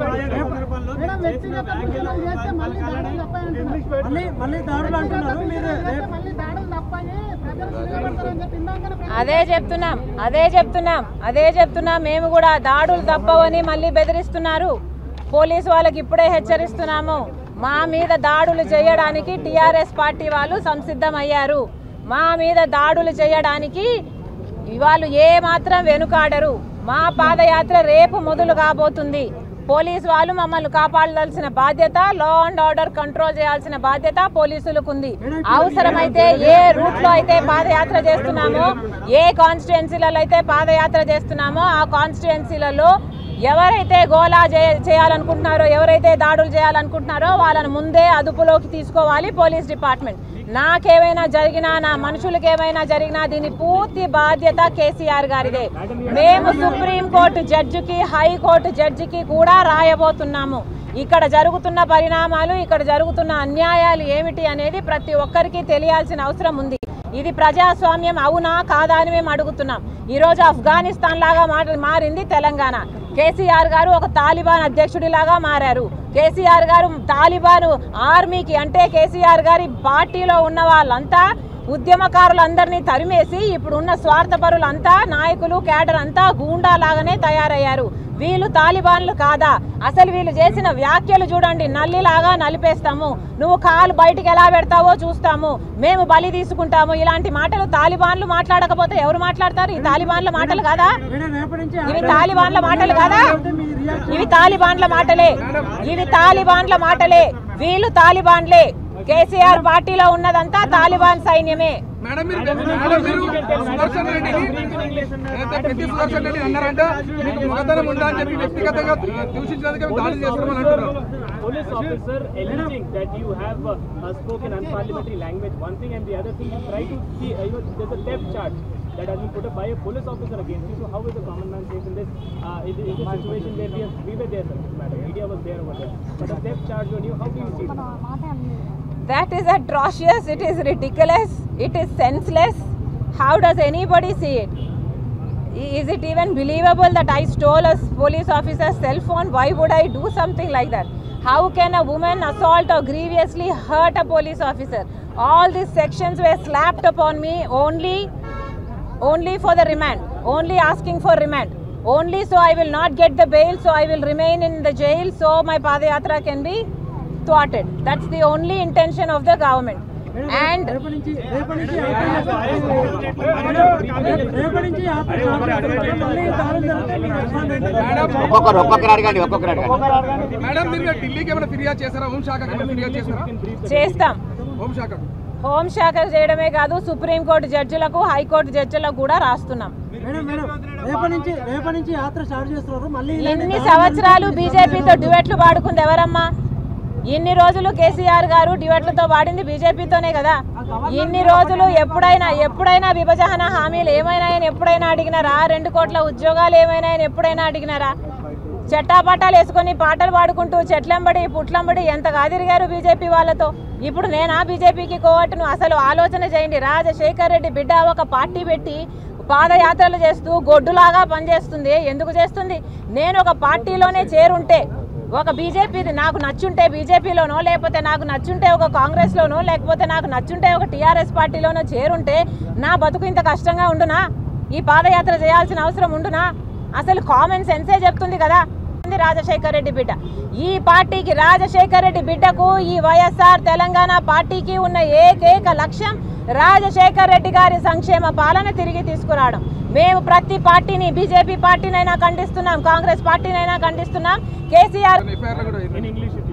Madam వ్యక్తిగత దూషణలు చేస్తే మళ్ళీ దాడులు తప్పాయంటున్నారు. మళ్ళీ మళ్ళీ దాడులు అంటున్నారు మీరు చేస్తే మళ్ళీ దాడులు తప్పని ప్రజలు సిద్ధపడతారని చెప్పి ఇందాకనే ప్రజలు అదే చెప్తున్నాం అదే చెప్తున్నాం అదే చెప్తున్నాం మేము కూడా దాడులు తప్పవని మళ్ళీ బెదిరిస్తున్నారు పోలీసు వాళ్ళకి ఇప్పుడే హెచ్చరిస్తున్నాము మా మీద దాడులు చేయడానికి టీఆర్ఎస్ పార్టీ వాళ్ళు సంసిద్ధమయ్యారు మా మీద దాడులు చేయడానికి వాళ్ళు ఏ మాత్రం వెనుకాడరు మా పాదయాత్ర రేపు మొదలు కాబోతుంది పోలీసు వాళ్ళు మమ్మల్ని కాపాడాల్సిన బాధ్యత లా అండ్ ఆర్డర్ కంట్రోల్ చేయాల్సిన బాధ్యత పోలీసులకు ఉంది అవసరమైతే ఏ రూట్ లో అయితే పాదయాత్ర చేస్తున్నామో ఏ కాన్స్టిట్యున్సీలలో అయితే పాదయాత్ర చేస్తున్నామో ఆ కాన్స్టిట్యున్సీలలో ఎవరైతే గోలా చే- చేయాలనుకుంటున్నారో ఎవరైతే దాడులు చేయాలనుకుంటున్నారో వాళ్ళని ముందే అదుపులోకి తీసుకోవాలి పోలీస్ డిపార్ట్మెంట్ నాకేమైనా జరిగినా నా మనుషులకు ఏమైనా జరిగినా దీని పూర్తి బాధ్యత కేసీఆర్ గారిదే మేము సుప్రీం కోర్టు జడ్జికి హైకోర్టు జడ్జికి కూడా రాయబోతున్నాము ఇక్కడ జరుగుతున్న పరిణామాలు ఇక్కడ జరుగుతున్న అన్యాయాలు ఏమిటి అనేది ప్రతి ఒక్కరికి తెలియాల్సిన అవసరం ఉంది ఇది ప్రజాస్వామ్యం అవునా కాదా అని మేము అడుగుతున్నాం ఈరోజు ఆఫ్ఘనిస్తాన్ లాగా మాట- మారింది తెలంగాణ కేసీఆర్ గారు ఒక తాలిబాన్ అధ్యక్షుడిలాగా మారారు కేసీఆర్ గారు తాలిబాన్ ఆర్మీకి అంటే కేసీఆర్ గారి పార్టీలో ఉన్న వాళ్ళంతా ఉద్యమకారులందరినీ తరిమేసి ఇప్పుడు ఉన్న స్వార్థపరులంతా నాయకులు కేడర్ అంతా గూండా లాగానే తయారయ్యారు వీళ్ళు తాలిబాన్లు కాదా అసలు వీళ్ళు చేసిన వ్యాఖ్యలు చూడండి నల్లిలాగా నలిపేస్తాము నువ్వు కాలు బయటికి ఎలా పెడతావో చూస్తాము మేము బలి తీసుకుంటాము ఇలాంటి మాటలు తాలిబాన్లు మాట్లాడకపోతే ఎవరు మాట్లాడతారు ఈ తాలిబాన్ల మాటలు కాదా మేడం రేపటి నుంచి ఇవి తాలిబాన్ల మాటలు కాదా మీ రియాక్షన్ ఇవి తాలిబాన్ల మాటలే ఇవి తాలిబాన్ల మాటలే వీళ్ళు తాలిబాన్లే కేసీఆర్ పార్టీలో ఉన్నదంతా తాలిబాన్ సైన్యమే మేడం మీరు మేడం మీరు సుదర్శన్ రెడ్డిని ఏదైతే పెద్ద సుదర్శన్ రెడ్డి అన్నారంట మీకు మగతనం ఉందా అని చెప్పి వ్యక్తిగతంగా దూషించినందుకే మేము దాడులు చేస్తున్నామని అంటున్నారు police officer alleging that you have uh, uh, spoken unparliamentary language, one thing, and the other thing, you try to see, uh, you know, there's a theft charge that has been put up by a police officer against you. So how is the common man safe in this, uh, in, the, in this situation where we, have, we were there, sir, madam, media was there over there. But a theft charge on you, how do you see it? That is atrocious, it is ridiculous, it is senseless. How does anybody see it? I- Is it even believable that I stole a police officer's cell phone? Why would I do something like that? How can a woman assault or grievously hurt a police officer? All these sections were slapped upon me only only for the remand, only asking for remand. Only so I will not get the bail, so I will remain in the jail, so my Padayatra can be thwarted. That's the only intention of the government. And రేపటి నుంచి రేపటి నుంచి యాత్ర చేస్తారు. రేపటి నుంచి యాత్ర start చేస్తారు. మళ్ళీ దాడులు జరిగితే మీ రెస్పాండ్ ఏంటి? ఒక్కొక్కరు ఒక్కొక్కరు అడగండి ఒక్కొక్కరు అడగండి మేడం మీరు ఢిల్లీకి ఏమైనా ఫిర్యాదు చేస్తారా హోంశాఖకి ఏమైనా ఫిర్యాదు చేస్తారా చేస్తాం హోంశాఖకు హోంశాఖ చేయడమే కాదు సుప్రీంకోర్టు జడ్జిలకు హైకోర్టు జడ్జిలకు కూడా రాస్తున్నాం మేడం మేడం రేపటి నుంచి రేపటి నుంచి యాత్ర స్టార్ట్ చేస్తున్నారు మళ్ళీ ఇలాంటి ఇన్ని దాడులు సంవత్సరాలు జరిగితే బీజేపీతో డ్యూయట్లు పాడుకుంది ఎవరమ్మా ఇన్ని రోజులు కేసీఆర్ గారు డ్యూయట్లతో పాడింది బీజేపీతోనే కదా ఇన్ని రోజులు ఎప్పుడైనా ఎప్పుడైనా విభజన హామీలు ఏమైనా ఆయన ఎప్పుడైనా అడిగినారా రెండు కోట్ల ఉద్యోగాలు ఏమైనా ఆయన ఎప్పుడైనా అడిగినారా చెట్టాపట్టాలు వేసుకొని పాటలు పాడుకుంటూ చెట్లంబడి పుట్లంబడి ఎంత కాదిరిగారు బీజేపీ వాళ్ళతో ఇప్పుడు నేనా బీజేపీకి కోవట్టును అసలు ఆలోచన చేయండి రాజశేఖర్ రెడ్డి బిడ్డ ఒక పార్టీ పెట్టి పాదయాత్రలు చేస్తూ గొడ్డులాగా పనిచేస్తుంది ఎందుకు చేస్తుంది నేను ఒక పార్టీలోనే చేరుంటే ఒక బీజేపీ నాకు నచ్చుంటే బీజేపీలోనో లేకపోతే నాకు నచ్చుంటే ఒక కాంగ్రెస్లోనో లేకపోతే నాకు నచ్చుంటే ఒక టీఆర్ఎస్ పార్టీలోనో చేరుంటే నా బతుకు ఇంత కష్టంగా ఉండునా ఈ పాదయాత్ర చేయాల్సిన అవసరం ఉండునా అసలు కామన్ సెన్సే చెప్తుంది కదా ఉంది రాజశేఖర్ రెడ్డి బిడ్డ ఈ పార్టీకి రాజశేఖర్ రెడ్డి బిడ్డకు ఈ వైఎస్ఆర్ తెలంగాణ పార్టీకి ఉన్న ఏకైక లక్ష్యం రాజశేఖర్ రెడ్డి గారి సంక్షేమ పాలన తిరిగి తీసుకురావడం మేము ప్రతి పార్టీని బీజేపీ పార్టీనైనా ఖండిస్తున్నాం కాంగ్రెస్ పార్టీనైనా ఖండిస్తున్నాం కేసీఆర్ ఎఫ్ఐఆర్లో కూడా In English, if you